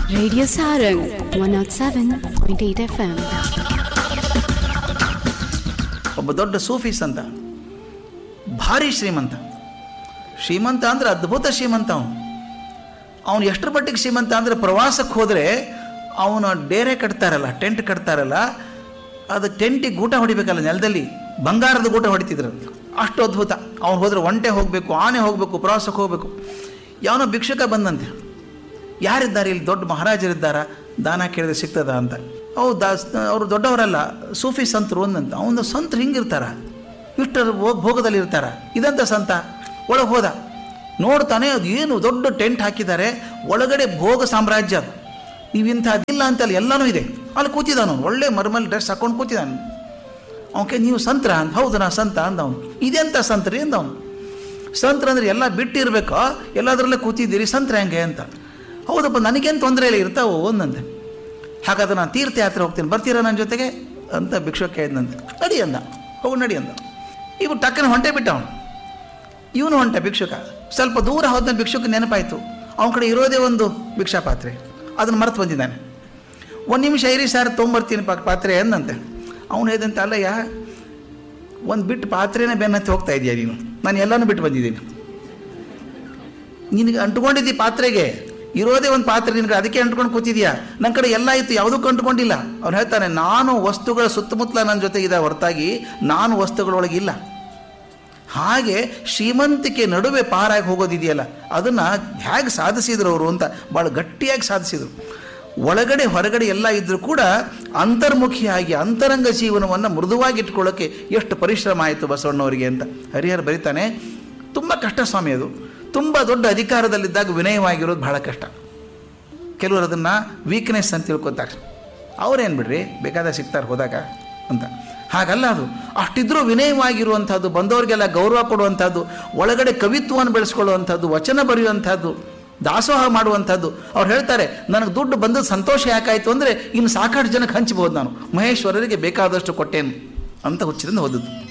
Radio Sarang 107.8 FM. ಒಬ್ಬ ದೊಡ್ಡ Sufis ಅಂತ ಭಾರಿ ಶ್ರೀಮಂತ ಶ್ರೀಮಂತ ಅಂದ್ರೆ ಅದ್ಭುತ ಶ್ರೀಮಂತ ಅವನು ಅವನು ಎಷ್ಟರ ಮಟ್ಟಿಗೆ ಶ್ರೀಮಂತ ಅಂದರೆ ಪ್ರವಾಸಕ್ಕೆ ಹೋದರೆ ಅವನು ಡೇರೆ ಕಟ್ತಾರಲ್ಲ ಟೆಂಟ್ ಕಟ್ತಾರಲ್ಲ ಅದು ಟೆಂಟಿಗೆ ಗೂಟ ಹೊಡಿಬೇಕಲ್ಲ ನೆಲದಲ್ಲಿ ಬಂಗಾರದ ಗೂಟ ಹೊಡಿತಿದ್ರು ಅಷ್ಟು ಅದ್ಭುತ ಅವ್ನು ಹೋದ್ರೆ ಒಂಟೆ ಹೋಗಬೇಕು ಆನೆ ಹೋಗಬೇಕು ಪ್ರವಾಸಕ್ಕೆ ಹೋಗಬೇಕು ಯಾವನೋ ಭಿಕ್ಷುಕ ಬಂದಂತೆ ಯಾರಿದ್ದಾರೆ ಇಲ್ಲಿ ದೊಡ್ಡ ಮಹಾರಾಜರಿದ್ದಾರ ದಾನ ಕೇಳಿದ್ರೆ ಸಿಗ್ತದ ಅಂತ ಅವು ದಾಸ್ ಅವರು ದೊಡ್ಡವರಲ್ಲ ಸೂಫಿ ಸಂತರು ಒಂದಂತ ಅವನು ಸಂತರು ಹಿಂಗಿರ್ತಾರ ಇಷ್ಟರ ಭೋ- ಭೋಗದಲ್ಲಿ ಇರ್ತಾರ ಇದಂತ ಸಂತ ಒಳಗೆ ಹೋದ ನೋಡ್ತಾನೆ ಅದು ಏನು ದೊಡ್ಡ ಟೆಂಟ್ ಹಾಕಿದ್ದಾರೆ ಒಳಗಡೆ ಭೋಗ ಸಾಮ್ರಾಜ್ಯ ಅದು ನೀವು ಇಂಥದ್ದಿಲ್ಲ ಅಂತಲ್ಲ ಎಲ್ಲನೂ ಇದೆ ಅಲ್ಲಿ ಕೂತಿದ್ದಾನು ಒಳ್ಳೆ ಮರ್ಮಲ್ ಡ್ರೆಸ್ ಹಾಕೊಂಡು ಕೂತಿದ್ದಾನೆ ಅವಕ್ಕೆ ನೀವು ಸಂತರ ಅಂತ ಹೌದು ನಾ ಸಂತ ಅಂದವನು ಇದೆಂತ ಸಂತ್ರಿ ಅಂದವನು ಸಂತ್ರ ಅಂದ್ರೆ ಎಲ್ಲ ಬಿಟ್ಟಿರ್ಬೇಕೋ ಎಲ್ಲದರಲ್ಲೇ ಕೂತಿದ್ದೀರಿ ಸಂತ್ರ ಹೆಂಗೆ ಅಂತ ಹೌದಪ್ಪ ನನಗೇನು ತೊಂದರೆ ಇಲ್ಲ ಇರ್ತಾವೋ ಒಂದಂತೆ ಹಾಗಾದ್ರೆ ನಾನು ತೀರ್ಥಯಾತ್ರೆ ಹೋಗ್ತೀನಿ ಬರ್ತೀರಾ ನನ್ನ ಜೊತೆಗೆ ಅಂತ ಭಿಕ್ಷುಕ ಕೇಳಿದಂತೆ ನಡಿ ಅಂದ ಹೋಗು ನಡಿ ಅಂದ ಇವು ಟಕ್ಕನ ಹೊಂಟೆ ಬಿಟ್ಟ ಅವನು ಇವನು ಹೊಂಟ ಭಿಕ್ಷುಕ ಸ್ವಲ್ಪ ದೂರ ಹೋದ ಭಿಕ್ಷುಕ ನೆನಪಾಯಿತು ಅವನ ಕಡೆ ಇರೋದೇ ಒಂದು ಭಿಕ್ಷಾ ಪಾತ್ರೆ ಅದನ್ನು ಮರೆತು ಬಂದಿದ್ದಾನೆ ಒಂದು ನಿಮಿಷ ಇರಿ ಸರ್ ತೊಗೊಂಬರ್ತೀನಿ ಪಾ ಪಾತ್ರೆ ಅಂದಂತೆ ಅವನು ಹೇಳಿದಂತೆ ಅಲ್ಲಯ್ಯ ಒಂದು ಬಿಟ್ಟು ಪಾತ್ರೆನೇ ಬೆನ್ನತ್ತಿ ಹೋಗ್ತಾ ಇದೆಯಾ ನೀನು ನಾನು ಎಲ್ಲನೂ ಬಿಟ್ಟು ಬಂದಿದ್ದೀನಿ ನಿನಗೆ ಅಂಟ್ಕೊಂಡಿದ್ದಿ ಪಾತ್ರೆಗೆ ಇರೋದೇ ಒಂದು ಪಾತ್ರೆ ನಿನಗೆ ಅದಕ್ಕೆ ಅಂಟ್ಕೊಂಡು ಕೂತಿದ್ಯಾ ನನ್ನ ಕಡೆ ಎಲ್ಲ ಇತ್ತು ಯಾವುದಕ್ಕೂ ಅಂಟ್ಕೊಂಡಿಲ್ಲ ಅವ್ನು ಹೇಳ್ತಾನೆ ನಾನು ವಸ್ತುಗಳ ಸುತ್ತಮುತ್ತಲ ನನ್ನ ಜೊತೆಗಿದೆ ಹೊರತಾಗಿ ನಾನು ವಸ್ತುಗಳೊಳಗೆ ಇಲ್ಲ ಹಾಗೆ ಶ್ರೀಮಂತಿಕೆ ನಡುವೆ ಪಾರಾಗಿ ಹೋಗೋದಿದೆಯಲ್ಲ ಅದನ್ನು ಹೇಗೆ ಸಾಧಿಸಿದ್ರು ಅವರು ಅಂತ ಭಾಳ ಗಟ್ಟಿಯಾಗಿ ಸಾಧಿಸಿದರು ಒಳಗಡೆ ಹೊರಗಡೆ ಎಲ್ಲ ಇದ್ದರೂ ಕೂಡ ಅಂತರ್ಮುಖಿಯಾಗಿ ಅಂತರಂಗ ಜೀವನವನ್ನು ಮೃದುವಾಗಿ ಇಟ್ಕೊಳ್ಳೋಕ್ಕೆ ಎಷ್ಟು ಪರಿಶ್ರಮ ಆಯಿತು ಬಸವಣ್ಣವರಿಗೆ ಅಂತ ಹರಿಹರ ಬರೀತಾನೆ ತುಂಬ ಕಷ್ಟ ಸ್ವಾಮಿ ಅದು ತುಂಬ ದೊಡ್ಡ ಅಧಿಕಾರದಲ್ಲಿದ್ದಾಗ ವಿನಯವಾಗಿರೋದು ಬಹಳ ಕಷ್ಟ ಕೆಲವರು ಅದನ್ನು ವೀಕ್ನೆಸ್ ಅಂತ ತಿಳ್ಕೊತಾರೆ ಅವ್ರೇನು ಬಿಡ್ರಿ ಬೇಕಾದಾಗ ಸಿಗ್ತಾರೆ ಹೋದಾಗ ಅಂತ ಹಾಗಲ್ಲ ಅದು ಅಷ್ಟಿದ್ರೂ ವಿನಯವಾಗಿರುವಂಥದ್ದು ಬಂದವರಿಗೆಲ್ಲ ಗೌರವ ಕೊಡುವಂಥದ್ದು ಒಳಗಡೆ ಕವಿತ್ವವನ್ನು ಬೆಳೆಸ್ಕೊಳ್ಳುವಂಥದ್ದು ವಚನ ಬರೆಯುವಂಥದ್ದು ದಾಸೋಹ ಮಾಡುವಂಥದ್ದು ಅವ್ರು ಹೇಳ್ತಾರೆ ನನಗೆ ದುಡ್ಡು ಬಂದದ್ದು ಸಂತೋಷ ಯಾಕಾಯಿತು ಅಂದರೆ ಇನ್ನು ಸಾಕಷ್ಟು ಜನಕ್ಕೆ ಹಂಚ್ಬೋದು ನಾನು ಮಹೇಶ್ವರರಿಗೆ ಬೇಕಾದಷ್ಟು ಕೊಟ್ಟೇನು ಅಂತ ಹುಚ್ಚಿರಿಂದ ಓದದ್ದು